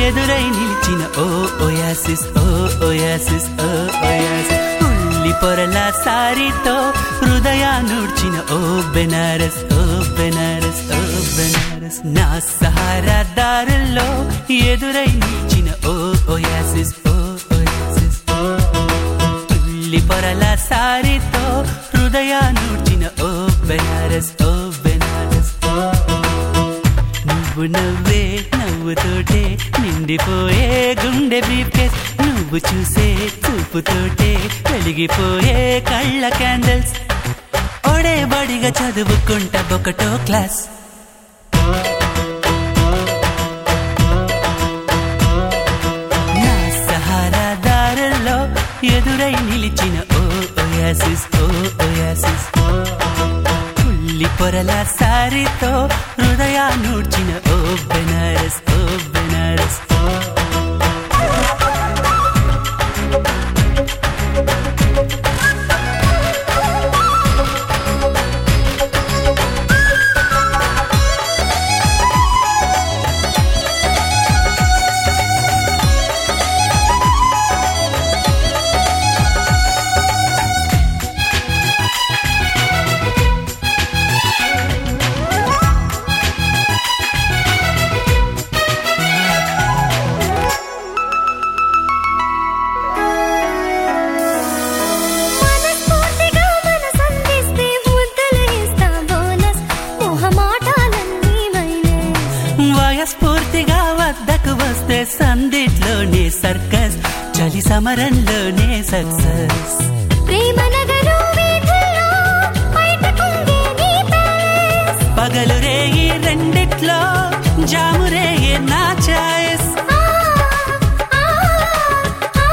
ఎదురై నిలిచిన ఓ ఓయాసిస్ ఓ ఓయాసిస్ ఓ ఓయాసిస్ ఉల్లి పొరల సారితో హృదయాన్నుడ్చిన ఓ బెనారస్ ఓ బెనారస్ ఓ బెనారస్ నా సహారా దారుల్లో ఎదురై నిలిచిన ఓ ఓయాసిస్ ఓ ఓయాసిస్ ఉల్లి పొరల సారితో హృదయాన్నుడ్చిన ఓ బెనారస్ ఓ బెనారస్ నువ్వు నవ్వే నవ్వుతోటే నిండిపోయే గుండె బ్రీఫ్ కేస్ నువ్వు చూసే చూపుతోటే వెలిగిపోయే కళ్ళ క్యాండిల్స్ ఒడే బడిగా చదువుకుంటా ఒకటో క్లాస్ నా సహారా దారుల్లో ఎదురై నిలిచిన ఓ ఓయాసిస్ ఓ ఓయాసిస్ ఉల్లి పొరల సారితో హృదయాన్నుడ్చిన ఓ బెనారస్ ఓ బెనారస్ మనస్ఫూర్తిగా మనసందిస్తే ముద్దలేస్తా బోనస్ మొహమాటాలన్నీ మైనస్ వయస్ఫూర్తిగా వద్దకు వస్తే సందిట్లోనే సర్కస్ చలి సమరంలోనే సక్సెస్ ప్రేమ నగరు వీధుల్లో బయటకుందే నీ ప్యాలెస్ పగలు రేగి రెండిట్లో జాము రేగి నా చాయిస్ ఆ ఆ ఆ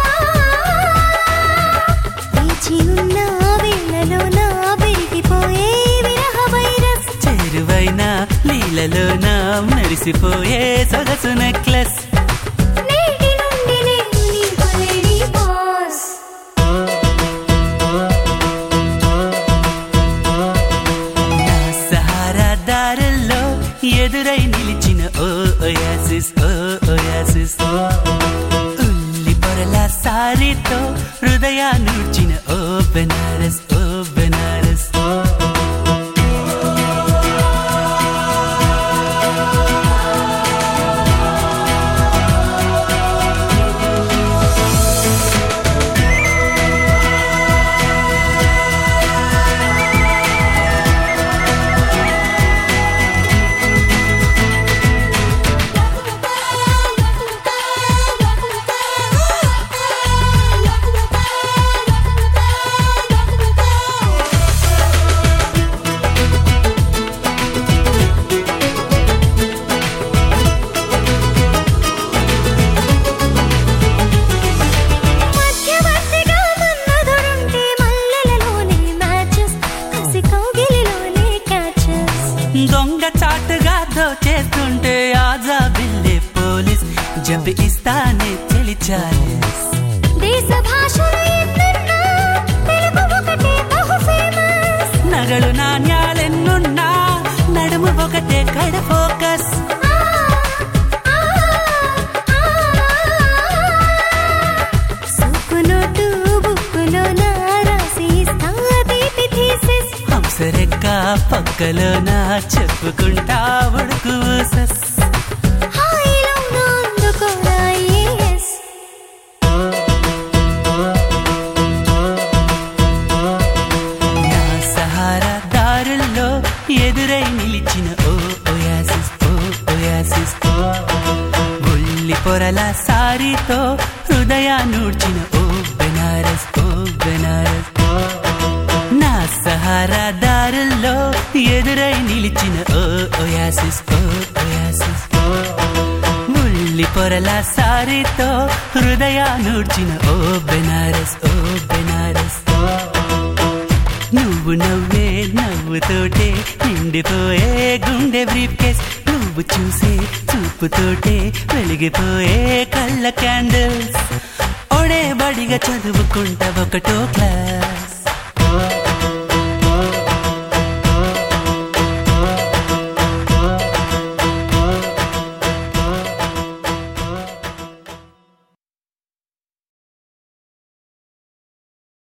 వేచి ఉన్న వేళలో నా పెరిగిపోయే విరహ వైరస్ చేరువైన లీలలోన మెరిసిపోయే సొగసు నెక్లెస్ నేటి నుండి నేను నీకు లేడీ బాస్ నా సహారా దారుల్లో ఎదురై నిలిచిన ఓ ఓయాసిస్ ఓ ఓయాసిస్ ఉల్లి పొరల సారితో హృదయాన్నుడ్చిన ఓ బెనారస్ ఓ బెనారస్ మధ్యవర్తిగా మన్మధుడుంటే మల్లెలలోనే మ్యాచెస్ కసి కౌగిలిలోనే క్యాచెస్ దొంగ చాటుగా దోచేస్తుంటే ఆజా బిల్లే పోలీస్ జంపి ఇస్తానే తెలిచాలిస్ దేశ భాషలు ఎన్నున్నా తెలుగు ఒకటే బహు ఫేమస్ నగలు నాణ్యాలెన్నున్నా నడుము ఒకటే కడ ఫోకస్ సుక్కు నోటు బుక్కులో నా రాసి ఇస్తా తీపి థీసిస్ హంసరెక్క పక్కలో నా చెప్పుకుంటా ఉడుకు సస్ హాయిలో నా అందుకోరా yes. నా సహారా దారుల్లో ఎదురై నిలిచిన ఓ ఓయాసిస్ ఓ ఓయాసిస్ ఉల్లి పొరల సారితో హృదయాన్నుడ్చిన ఓ బెనారస్ ఓ బెనారస్ నా సహారా దారుల్లో ఎదురై నిలిచిన ఓ ఓయాసిస్ ఓ ఓయాసిస్ ముల్లి పొరల సారితో హృదయాన్నుడ్చిన ఓ బెనారస్ ఓ బెనారస్ నువ్వు నవ్వే నవ్వుతోటే నిండిపోయే గుండె బ్రీఫ్ కేస్ నువ్వు చూసే చూపుతోటే వెలిగిపోయే కళ్ళ క్యాండిల్స్ ఒడే బడిగా చదువుకుంటా ఒకటో క్లాస్